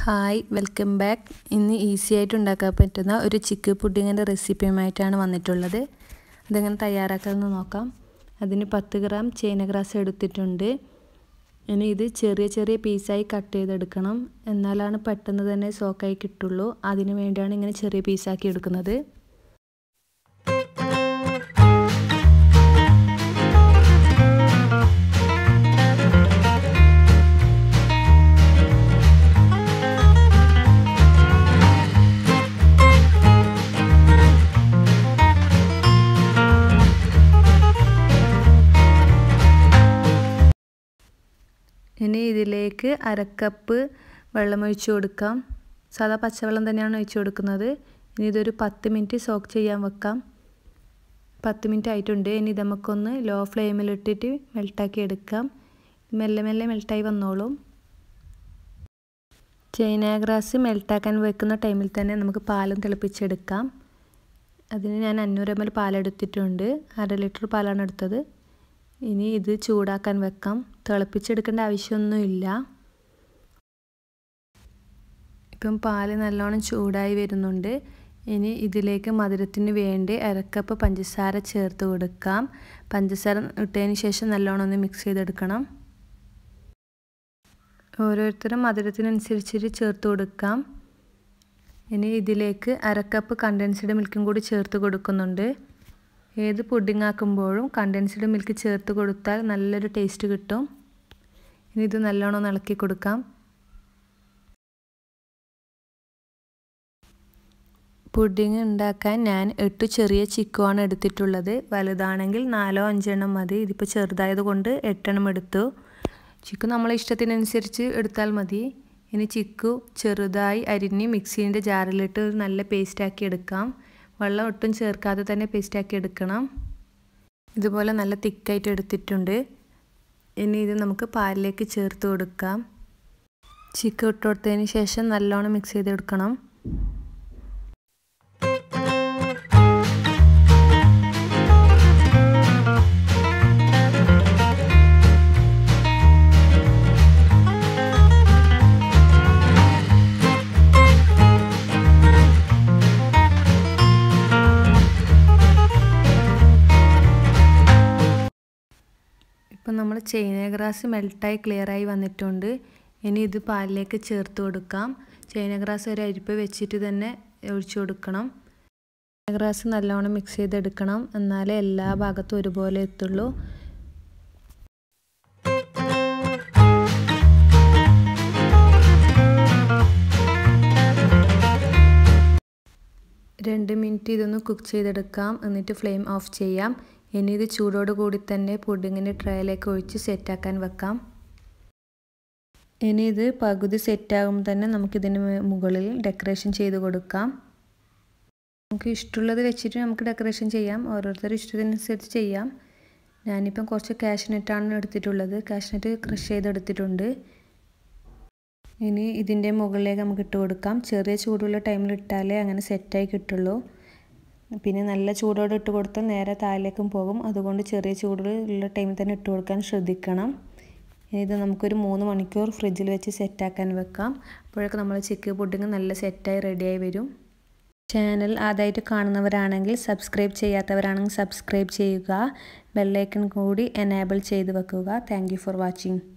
hi welcome back ഇന്ന് easy ആയിട്ട് ഉണ്ടാക്കാൻ പറ്റുന്ന ഒരു ചിക്ക് പുഡിങ്ങിൻ്റെ റെസിപ്പിയുമായിട്ടാണ് വന്നിട്ടുള്ളത് അതെങ്ങനെ തയ്യാറാക്കാമെന്ന് നോക്കാം അതിന് പത്ത് ഗ്രാം ചേന ഗ്രാസ് എടുത്തിട്ടുണ്ട് ഇനി ഇത് ചെറിയ ചെറിയ പീസായി കട്ട് ചെയ്തെടുക്കണം എന്നാലാണ് പെട്ടെന്ന് തന്നെ സോക്കായി കിട്ടുള്ളൂ അതിന് വേണ്ടിയാണ് ഇങ്ങനെ ചെറിയ പീസാക്കി എടുക്കുന്നത് ഇനി ഇതിലേക്ക് അരക്കപ്പ് വെള്ളം ഒഴിച്ചു കൊടുക്കാം സാധാ പച്ചവെള്ളം തന്നെയാണ് ഒഴിച്ചു കൊടുക്കുന്നത് ഇനി ഇതൊരു പത്ത് മിനിറ്റ് സോക്ക് ചെയ്യാൻ വെക്കാം പത്ത് മിനിറ്റ് ആയിട്ടുണ്ട് ഇനി ഇത് നമുക്കൊന്ന് ലോ ഫ്ലെയിമിലിട്ടിട്ട് മെൽട്ടാക്കി എടുക്കാം മെല്ലെ മെല്ലെ മെൽട്ടായി വന്നോളും ചൈന ഗ്രാസ് മെൽട്ടാക്കാൻ വെക്കുന്ന ടൈമിൽ തന്നെ നമുക്ക് പാലും തിളപ്പിച്ചെടുക്കാം അതിന് ഞാൻ അഞ്ഞൂറ് എം എൽ പാലെടുത്തിട്ടുണ്ട് അര ലിറ്റർ പാലാണ് എടുത്തത് ഇനി ഇത് ചൂടാക്കാൻ വെക്കാം തിളപ്പിച്ചെടുക്കേണ്ട ആവശ്യമൊന്നുമില്ല ഇപ്പം പാല് നല്ലോണം ചൂടായി വരുന്നുണ്ട് ഇനി ഇതിലേക്ക് മധുരത്തിന് വേണ്ടി അരക്കപ്പ് പഞ്ചസാര ചേർത്ത് കൊടുക്കാം പഞ്ചസാര ഇട്ടതിന് ശേഷം നല്ലോണം ഒന്ന് മിക്സ് ചെയ്തെടുക്കണം ഓരോരുത്തരും മധുരത്തിനനുസരിച്ചിട്ട് ചേർത്ത് കൊടുക്കാം ഇനി ഇതിലേക്ക് അരക്കപ്പ് കണ്ടൻസ്ഡ് മിൽക്കും കൂടി ചേർത്ത് കൊടുക്കുന്നുണ്ട് ഏത് പുഡിംഗ് ആക്കുമ്പോഴും കണ്ടൻസ്ഡ് മിൽക്ക് ചേർത്ത് കൊടുത്താൽ നല്ലൊരു ടേസ്റ്റ് കിട്ടും ഇനി ഇത് നല്ലോണം ഇളക്കി കൊടുക്കാം പുഡിംഗ് ഉണ്ടാക്കാൻ ഞാൻ എട്ട് ചെറിയ ചിക്കുവാണ് എടുത്തിട്ടുള്ളത് വലുതാണെങ്കിൽ നാലോ അഞ്ചെണ്ണം മതി ഇതിപ്പോൾ ചെറുതായത് കൊണ്ട് എട്ടെണ്ണം എടുത്തു ചിക്കു നമ്മളെ ഇഷ്ടത്തിനനുസരിച്ച് എടുത്താൽ മതി ഇനി ചിക്കു ചെറുതായി അരിഞ്ഞ് മിക്സീൻ്റെ ജാറിലിട്ട് നല്ല പേസ്റ്റാക്കി എടുക്കാം വെള്ളം ഒട്ടും ചേർക്കാതെ തന്നെ പേസ്റ്റാക്കി എടുക്കണം ഇതുപോലെ നല്ല തിക്കായിട്ട് എടുത്തിട്ടുണ്ട് ഇനി ഇത് നമുക്ക് പാലിലേക്ക് ചേർത്ത് കൊടുക്കാം ചിക്കൻ ഇട്ട് കൊടുത്തതിന് ശേഷം നല്ലോണം മിക്സ് ചെയ്തെടുക്കണം ഇപ്പം നമ്മൾ ചൈന ഗ്രാസ് മെൽട്ടായി ക്ലിയറായി വന്നിട്ടുണ്ട് ഇനി ഇത് പാലിലേക്ക് ചേർത്ത് കൊടുക്കാം ചൈന ഗ്രാസ് ഒരു അരിപ്പ് വെച്ചിട്ട് തന്നെ ഒഴിച്ചു കൊടുക്കണം ചൈന ഗ്രാസ് നല്ലോണം മിക്സ് ചെയ്തെടുക്കണം എന്നാലേ എല്ലാ ഭാഗത്തും ഒരുപോലെ എത്തുള്ളൂ രണ്ട് മിനിറ്റ് ഇതൊന്ന് കുക്ക് ചെയ്തെടുക്കാം എന്നിട്ട് ഫ്ലെയിം ഓഫ് ചെയ്യാം ഇനി ഇത് ചൂടോട് കൂടി തന്നെ പുഡിങ്ങിൻ്റെ ട്രേയിലേക്ക് ഒഴിച്ച് സെറ്റാക്കാൻ വെക്കാം ഇനി ഇത് പകുതി സെറ്റാകുമ്പോൾ തന്നെ നമുക്കിതിന് മുകളിൽ ഡെക്കറേഷൻ ചെയ്ത് കൊടുക്കാം നമുക്ക് ഇഷ്ടമുള്ളത് വെച്ചിട്ട് നമുക്ക് ഡെക്കറേഷൻ ചെയ്യാം ഓരോരുത്തരുടെ ഇഷ്ടത്തിനനുസരിച്ച് ചെയ്യാം ഞാനിപ്പം കുറച്ച് കാഷ്നെറ്റാണ് എടുത്തിട്ടുള്ളത് കാഷ്നെറ്റ് ക്രഷ് ചെയ്തെടുത്തിട്ടുണ്ട് ഇനി ഇതിൻ്റെ മുകളിലേക്ക് നമുക്ക് ഇട്ട് കൊടുക്കാം ചെറിയ ചൂടുള്ള ടൈമിൽ ഇട്ടാലേ അങ്ങനെ സെറ്റായി കിട്ടുള്ളൂ പിന്നെ നല്ല ചൂടോടെ ഇട്ട് കൊടുത്താൽ നേരെ താഴേക്കും പോകും അതുകൊണ്ട് ചെറിയ ചൂടുള്ള ടൈമിൽ തന്നെ ഇട്ട് കൊടുക്കാൻ ശ്രദ്ധിക്കണം ഇത് നമുക്കൊരു മൂന്ന് മണിക്കൂർ ഫ്രിഡ്ജിൽ വെച്ച് സെറ്റാക്കാൻ വെക്കാം അപ്പോഴൊക്കെ നമ്മൾ ചിക്ക് പുഡിങ് നല്ല സെറ്റായി റെഡിയായി വരും ചാനൽ ആദ്യമായിട്ട് കാണുന്നവരാണെങ്കിൽ സബ്സ്ക്രൈബ് ചെയ്യാത്തവരാണെങ്കിൽ സബ്സ്ക്രൈബ് ചെയ്യുക ബെല്ലൈക്കൺ കൂടി എനേബിൾ ചെയ്ത് വെക്കുക താങ്ക് ഫോർ വാച്ചിങ്